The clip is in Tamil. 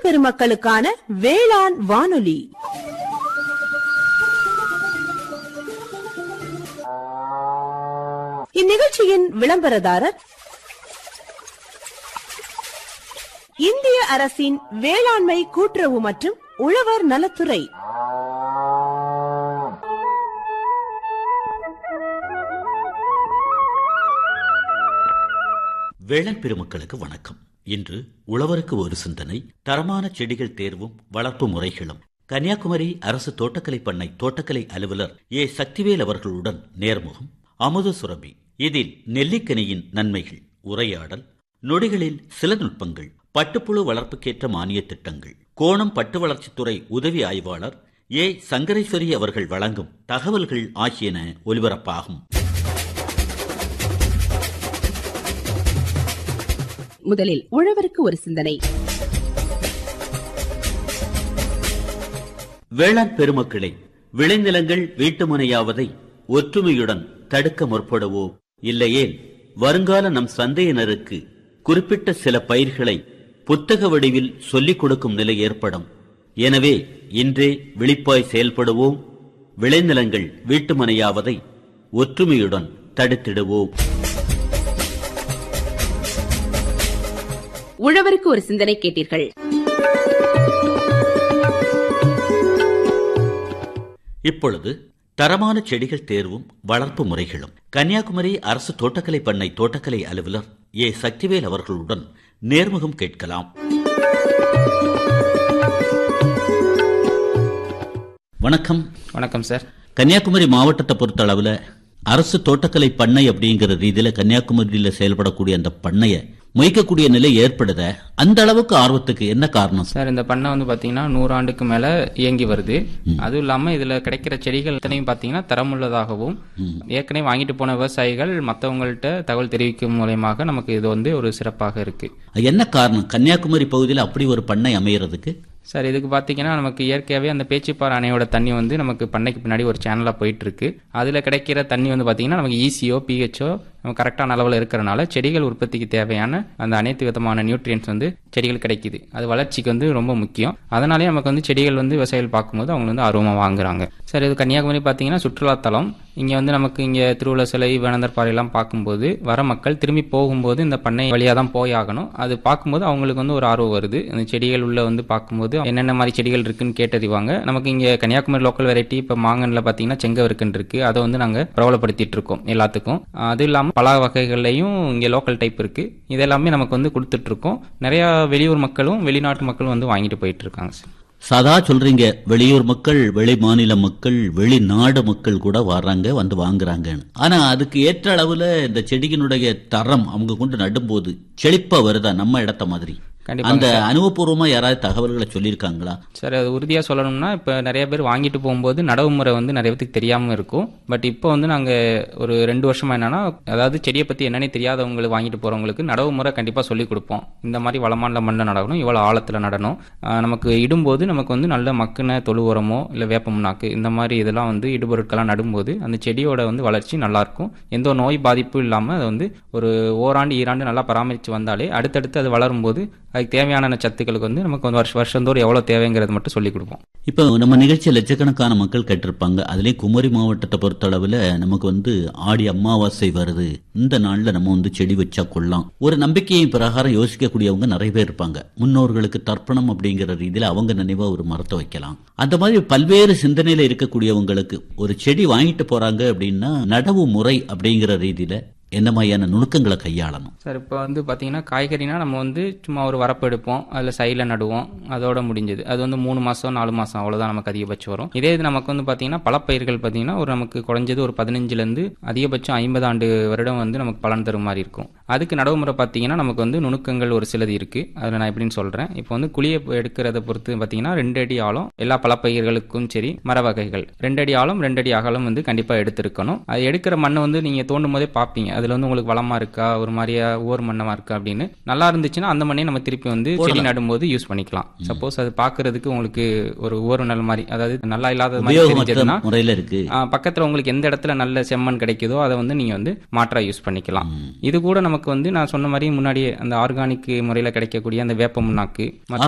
பெருமக்களுக்கான வேளாண் வானொலி இந்நிகழ்ச்சியின் விளம்பரதாரர் இந்திய அரசின் வேளாண்மை கூட்டுறவு மற்றும் உழவர் நலத்துறை வேளாண் பெருமக்களுக்கு வணக்கம் இன்று உழவருக்கு ஒரு சிந்தனை தரமான செடிகள் தேர்வும் வளர்ப்பு முறைகளும் கன்னியாகுமரி அரசு தோட்டக்கலை பண்ணை தோட்டக்கலை அலுவலர் ஏ சக்திவேல் அவர்களுடன் நேர்முகம் அமுத சுரபி இதில் நெல்லிக்கனியின் நன்மைகள் உரையாடல் நொடிகளில் சில நுட்பங்கள் பட்டுப்புழு வளர்ப்புக்கேற்ற மானிய திட்டங்கள் கோணம் பட்டு வளர்ச்சித்துறை உதவி ஆய்வாளர் ஏ சங்கரேஸ்வரி அவர்கள் வழங்கும் தகவல்கள் ஆகியன ஒலிபரப்பாகும் முதலில் உழவருக்கு ஒரு சிந்தனை வேளாண் பெருமக்களே விளைநிலங்கள் வீட்டுமனையாவதை ஒற்றுமையுடன் தடுக்க முற்படுவோம் இல்லையேல் வருங்கால நம் சந்தையினருக்கு குறிப்பிட்ட சில பயிர்களை புத்தக வடிவில் சொல்லிக் கொடுக்கும் நிலை ஏற்படும் எனவே இன்றே விழிப்பாய் செயல்படுவோம் விளைநிலங்கள் வீட்டுமனையாவதை ஒற்றுமையுடன் தடுத்திடுவோம் உழவருக்கு ஒரு சிந்தனை கேட்டீர்கள் இப்பொழுது தரமான செடிகள் தேர்வும் வளர்ப்பு முறைகளும் கன்னியாகுமரி அரசு தோட்டக்கலை பண்ணை தோட்டக்கலை அலுவலர் ஏ சக்திவேல் அவர்களுடன் நேர்முகம் கேட்கலாம் வணக்கம் வணக்கம் சார் கன்னியாகுமரி மாவட்டத்தை பொறுத்த அளவுல அரசு தோட்டக்கலை பண்ணை அப்படிங்கிற ரீதியில கன்னியாகுமரியில செயல்படக்கூடிய அந்த பண்ணைய மொய்க்கக்கூடிய நிலை ஏற்படுத அந்த அளவுக்கு ஆர்வத்துக்கு என்ன காரணம் சார் இந்த பண்ணை வந்து பாத்தீங்கன்னா நூறு ஆண்டுக்கு மேல இயங்கி வருது அதுவும் இல்லாம இதுல கிடைக்கிற செடிகள் இத்தனையும் பாத்தீங்கன்னா தரமுள்ளதாகவும் ஏற்கனவே வாங்கிட்டு போன விவசாயிகள் மற்றவங்கள்ட்ட தகவல் தெரிவிக்கும் மூலயமாக நமக்கு இது வந்து ஒரு சிறப்பாக இருக்கு என்ன காரணம் கன்னியாகுமரி பகுதியில் அப்படி ஒரு பண்ணை அமையறதுக்கு சார் இதுக்கு பார்த்தீங்கன்னா நமக்கு இயற்கையாகவே அந்த பேச்சிப்பாறை அணையோட தண்ணி வந்து நமக்கு பண்ணைக்கு பின்னாடி ஒரு சேனலாக போயிட்டு இருக்கு அதில் கிடைக்கிற தண்ணி வந்து பார்த்தீங்கன்னா நமக்கு ஈசியோ பிஹெச்ஓ நம்ம கரெக்டான அளவில் இருக்கிறனால செடிகள் உற்பத்திக்கு தேவையான அந்த அனைத்து விதமான நியூட்ரியன்ஸ் வந்து செடிகள் கிடைக்குது அது வளர்ச்சிக்கு வந்து ரொம்ப முக்கியம் அதனாலே நமக்கு வந்து செடிகள் வந்து விவசாயிகள் பார்க்கும்போது அவங்க வந்து ஆர்வமாக வாங்குறாங்க சார் இது கன்னியாகுமரி பார்த்தீங்கன்னா சுற்றுலாத்தலம் இங்கே வந்து நமக்கு இங்கே திருவுள்ள சிலை வேணந்தர் பாறையெல்லாம் பார்க்கும்போது வர மக்கள் திரும்பி போகும்போது இந்த பண்ணை வழியாக தான் போய் ஆகணும் அது பார்க்கும்போது அவங்களுக்கு வந்து ஒரு ஆர்வம் வருது அந்த செடிகள் உள்ள வந்து பார்க்கும்போது என்னென்ன மாதிரி செடிகள் இருக்குன்னு கேட்டறிவாங்க நமக்கு இங்கே கன்னியாகுமரி லோக்கல் வெரைட்டி இப்போ மாங்கனில் பார்த்தீங்கன்னா செங்கவருக்குன்னு இருக்கு அதை வந்து நாங்கள் பிரபலப்படுத்திட்டு இருக்கோம் எல்லாத்துக்கும் அது இல்லாமல் பல வகைகள்லையும் இங்கே லோக்கல் டைப் இருக்கு இதெல்லாமே நமக்கு வந்து கொடுத்துட்டு இருக்கோம் நிறைய வெளியூர் மக்களும் வெளிநாட்டு மக்களும் வந்து வாங்கிட்டு போயிட்டு இருக்காங்க சார் சதா சொல்றீங்க வெளியூர் மக்கள் வெளி மாநில மக்கள் வெளிநாடு மக்கள் கூட வர்றாங்க வந்து வாங்குறாங்கன்னு ஆனா அதுக்கு ஏற்ற அளவுல இந்த செடியினுடைய தரம் அவங்க கொண்டு நடும்போது செழிப்பா வருதா நம்ம இடத்த மாதிரி கண்டிப்பா அந்த அனுபவபூர்வமா யாராவது தகவல்களை சொல்லியிருக்காங்களா சார் அது உறுதியாக சொல்லணும்னா இப்போ நிறைய பேர் வாங்கிட்டு போகும்போது நடவு முறை வந்து நிறைய பேருக்கு தெரியாமல் இருக்கும் பட் இப்போ வந்து நாங்கள் ஒரு ரெண்டு வருஷமா என்னன்னா அதாவது செடியை பற்றி என்னன்னே தெரியாதவங்களுக்கு வாங்கிட்டு போகிறவங்களுக்கு நடவு முறை கண்டிப்பாக சொல்லிக் கொடுப்போம் இந்த மாதிரி வளமான மண்ணில் நடக்கணும் இவ்வளோ ஆழத்தில் நடணும் ஆஹ் நமக்கு இடும்போது நமக்கு வந்து நல்ல மக்குன தொழு உரமோ இல்லை வேப்பமுன்னாக்கு இந்த மாதிரி இதெல்லாம் வந்து இடுபொருட்கள்லாம் நடும்போது அந்த செடியோட வந்து வளர்ச்சி நல்லாயிருக்கும் எந்த ஒரு நோய் பாதிப்பும் இல்லாமல் அதை வந்து ஒரு ஓராண்டு ஈராண்டு நல்லா பராமரித்து வந்தாலே அடுத்தடுத்து அது வளரும்போது அதுக்கு தேவையான சத்துக்களுக்கு வந்து நமக்கு வந்து வருஷ வருஷந்தோறும் எவ்வளோ தேவைங்கிறது மட்டும் சொல்லிக் கொடுப்போம் இப்போ நம்ம நிகழ்ச்சியில் லட்சக்கணக்கான மக்கள் கேட்டிருப்பாங்க அதுலேயும் குமரி மாவட்டத்தை பொறுத்த அளவில் நமக்கு வந்து ஆடி அமாவாசை வருது இந்த நாளில் நம்ம வந்து செடி வச்சா கொள்ளலாம் ஒரு நம்பிக்கையின் பிரகாரம் யோசிக்கக்கூடியவங்க நிறைய பேர் இருப்பாங்க முன்னோர்களுக்கு தர்ப்பணம் அப்படிங்கிற ரீதியில் அவங்க நினைவா ஒரு மரத்தை வைக்கலாம் அந்த மாதிரி பல்வேறு சிந்தனையில இருக்கக்கூடியவங்களுக்கு ஒரு செடி வாங்கிட்டு போறாங்க அப்படின்னா நடவு முறை அப்படிங்கிற ரீதியில என்ன மாதிரியான நுணுக்கங்களை கையாளணும் சார் இப்போ வந்து பார்த்தீங்கன்னா காய்கறினா நம்ம வந்து சும்மா ஒரு வரப்பு எடுப்போம் அதில் சைடில் நடுவோம் அதோட முடிஞ்சது அது வந்து மூணு மாதம் நாலு மாதம் அவ்வளோதான் நமக்கு அதிகபட்சம் வரும் இதே இது நமக்கு வந்து பார்த்தீங்கன்னா பழப்பயிர்கள் பார்த்தீங்கன்னா ஒரு நமக்கு குறைஞ்சது ஒரு பதினஞ்சுலேருந்து அதிகபட்சம் ஐம்பது ஆண்டு வருடம் வந்து நமக்கு பலன் தரும் மாதிரி இருக்கும் அதுக்கு நடவுமுறை பார்த்தீங்கன்னா நமக்கு வந்து நுணுக்கங்கள் ஒரு சிலது இருக்குது அதில் நான் எப்படின்னு சொல்கிறேன் இப்போ வந்து குழியை எடுக்கிறத பொறுத்து பார்த்தீங்கன்னா ரெண்டு அடி ஆழம் எல்லா பழப்பயிர்களுக்கும் சரி மர வகைகள் ரெண்டு அடி ஆழம் ரெண்டு அடி அகலம் வந்து கண்டிப்பாக எடுத்திருக்கணும் அது எடுக்கிற மண்ணை வந்து நீங்கள் தோண்டும் போதே பார்ப்பீங்க அதில் வந்து உங்களுக்கு வளமா இருக்கா ஒரு மாதிரியா ஓர் மண்ணமா இருக்கா அப்படின்னு நல்லா இருந்துச்சுன்னா அந்த மண்ணே நம்ம திருப்பி வந்து செடி நடும்போது யூஸ் பண்ணிக்கலாம் சப்போஸ் அது பார்க்கிறதுக்கு உங்களுக்கு ஒரு ஓர் நல் மாதிரி அதாவது நல்லா இல்லாத மாதிரி உபயோகமற்ற தெரிஞ்சதுன்னா முறையில இருக்கு ஆ, பக்கத்துல உங்களுக்கு எந்த இடத்துல நல்ல செம்மண் கிடைக்குதோ அதை வந்து நீங்க வந்து மாற்றா யூஸ் பண்ணிக்கலாம் இது கூட நமக்கு வந்து நான் சொன்ன மாதிரி முன்னாடியே அந்த ஆர்கானிக் முறையில கிடைக்கக்கூடிய அந்த வேப்ப முன்னாக்கு